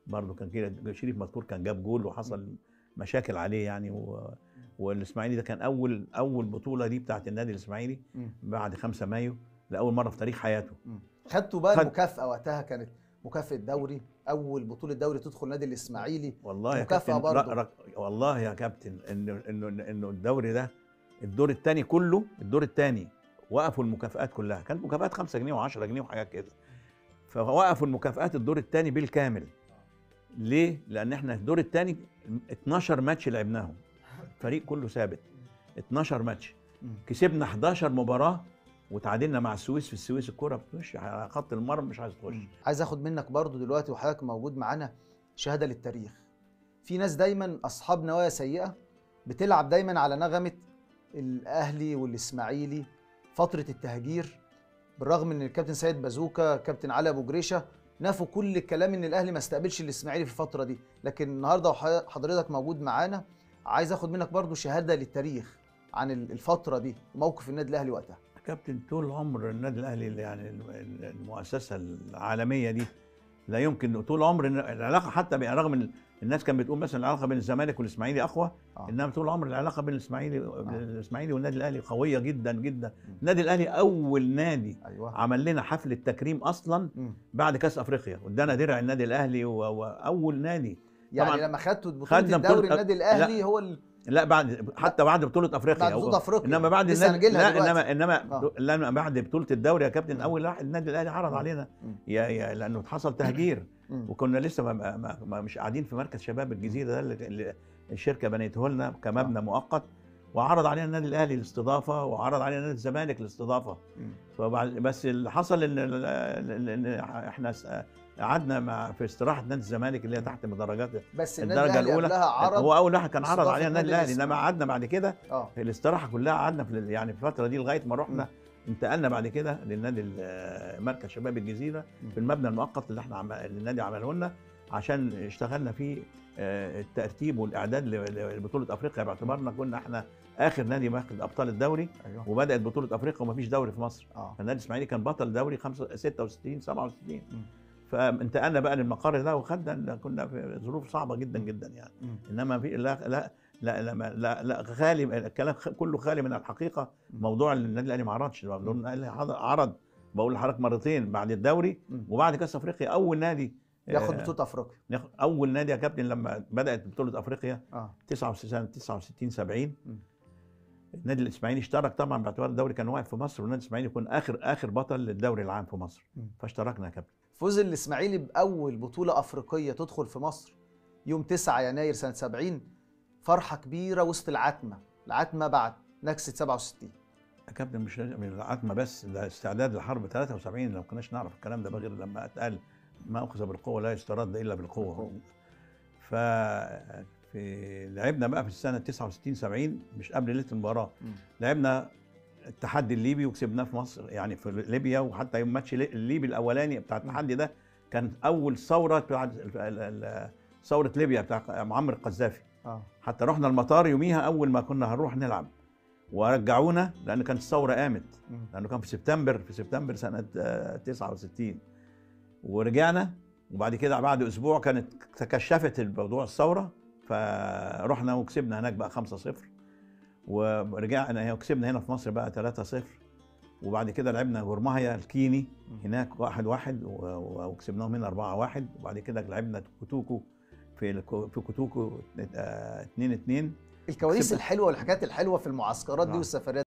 برضه كان كده شريف مذكور كان جاب جول وحصل مشاكل عليه يعني و... والاسماعيلي ده كان اول اول بطوله دي بتاعت النادي الاسماعيلي مم. بعد 5 مايو لاول مره في تاريخ حياته خدتوا بقى خد- المكافاه وقتها كانت مكافاه دوري اول بطوله دوري تدخل نادي الاسماعيلي والله يا مكافأة كابتن برضه. ر- ر- والله يا كابتن انه انه انه الدوري ده الدور الثاني كله الدور الثاني وقفوا المكافآت كلها كانت مكافآت 5 جنيه و10 جنيه وحاجات كده فوقفوا المكافآت الدور الثاني بالكامل ليه؟ لأن احنا الدور الثاني 12 ماتش لعبناهم فريق كله ثابت 12 ماتش مم. كسبنا 11 مباراة وتعادلنا مع السويس في السويس الكرة بتخش على خط المرمى مش عايز تخش عايز اخد منك برضو دلوقتي وحضرتك موجود معانا شهاده للتاريخ في ناس دايما اصحاب نوايا سيئه بتلعب دايما على نغمه الاهلي والاسماعيلي فتره التهجير بالرغم ان الكابتن سيد بازوكا كابتن علي ابو جريشه نفوا كل الكلام ان الاهلي ما استقبلش الاسماعيلي في الفتره دي لكن النهارده وحضرتك موجود معانا عايز اخد منك برضو شهاده للتاريخ عن الفتره دي موقف النادي الاهلي وقتها كابتن طول عمر النادي الاهلي اللي يعني المؤسسه العالميه دي لا يمكن طول عمر إن العلاقه حتى بين- رغم ان الناس كانت بتقول مثلا العلاقه بين الزمالك والاسماعيلي اقوى آه. انما طول عمر العلاقه بين الاسماعيلي الاسماعيلي والنادي الاهلي قويه جدا جدا النادي الاهلي اول نادي ايوه عمل لنا حفله تكريم اصلا مم. بعد كاس افريقيا وادانا درع النادي الاهلي و- واول نادي يعني طبعاً لما خدتوا بطوله خدنا بطولة- الدوري النادي الاهلي هو ال... لا بعد حتى بعد بطوله افريقيا بعد هو- بطولة أفريقيا. انما بعد لسه النادي هنجيلها لا دلوقتي. انما انما آه. لما بعد بطوله الدوري يا كابتن مم. اول واحد النادي الاهلي عرض مم. علينا مم. يا يا لانه حصل تهجير مم. وكنا لسه ما ما ما مش قاعدين في مركز شباب الجزيره ده اللي- اللي الشركه بنيته لنا كمبنى مؤقت وعرض علينا النادي الاهلي الاستضافه وعرض علينا نادي الزمالك الاستضافه مم. فبعد بس اللي حصل ان ان إن احنا س- قعدنا مع في استراحه نادي الزمالك اللي هي تحت مدرجات بس النادي الدرجه الاهلي الاولى قبلها عرض هو اول واحد كان عرض استضافة علينا النادي نادي الاهلي انما الإسماعيلي. قعدنا بعد كده اه في الاستراحه كلها قعدنا في ال- يعني في الفتره دي لغايه ما رحنا مم. انتقلنا بعد كده للنادي ال- مركز شباب الجزيره مم. في المبنى المؤقت اللي احنا عم... اللي النادي عمله لنا عشان اشتغلنا فيه آه، الترتيب والاعداد ل- لبطوله افريقيا باعتبارنا كنا احنا اخر نادي واخد ابطال الدوري ايوه وبدات بطوله افريقيا ومفيش دوري في مصر اه فالنادي الاسماعيلي كان بطل دوري 5 66 67 مم. فانتقلنا بقى للمقر ده وخدنا كنا في ظروف صعبه جدا جدا يعني مم. انما في لا لا لا لا ما- لا, لا خالي الكلام خ- كله خالي من الحقيقه موضوع اللي النادي الاهلي ما عرضش موضوع النادي الاهلي عرض- عرض بقول لحضرتك مرتين بعد الدوري مم. وبعد كاس افريقيا اول نادي ياخد آه، بطوله افريقيا ياخد- اول نادي يا كابتن لما بدات بطوله افريقيا اه 69 سنه 69 70 مم. النادي الاسماعيلي اشترك طبعا باعتبار الدوري كان واقف في مصر والنادي الاسماعيلي يكون اخر اخر بطل للدوري العام في مصر مم. فاشتركنا يا كابتن فوز الاسماعيلي باول بطوله افريقيه تدخل في مصر يوم 9 يناير سنه 70 فرحه كبيره وسط العتمه العتمه بعد نكسه 67 يا كابتن مش لازم- من العتمه بس ده استعداد لحرب 73 لو كناش نعرف الكلام ده غير لما اتقال ما اخذ بالقوه لا يسترد الا بالقوه بالقوة. ف في لعبنا بقى في السنه 69 70 مش قبل ليله المباراه مم. لعبنا التحدي الليبي وكسبناه في مصر يعني في ليبيا وحتى يوم ماتش لي- الليبي الاولاني بتاع التحدي ده كان اول ثوره بتاع ال- ال- ال- ثوره ليبيا بتاع معمر القذافي اه حتى رحنا المطار يوميها اول ما كنا هنروح نلعب ورجعونا لان كانت الثوره قامت مم. لانه كان في سبتمبر في سبتمبر سنه آه، 69 ورجعنا وبعد كده بعد اسبوع كانت تكشفت الموضوع الثوره فرحنا وكسبنا هناك بقى 5-0 ورجعنا هنا وكسبنا هنا في مصر بقى 3-0 وبعد كده لعبنا جورماهيا الكيني هناك 1-1 و- و- وكسبناهم هنا 4-1 وبعد كده لعبنا كوتوكو في الكو- في كوتوكو 2-2 الكواليس كسبنا. الحلوه والحاجات الحلوه في المعسكرات دي نعم. والسفريات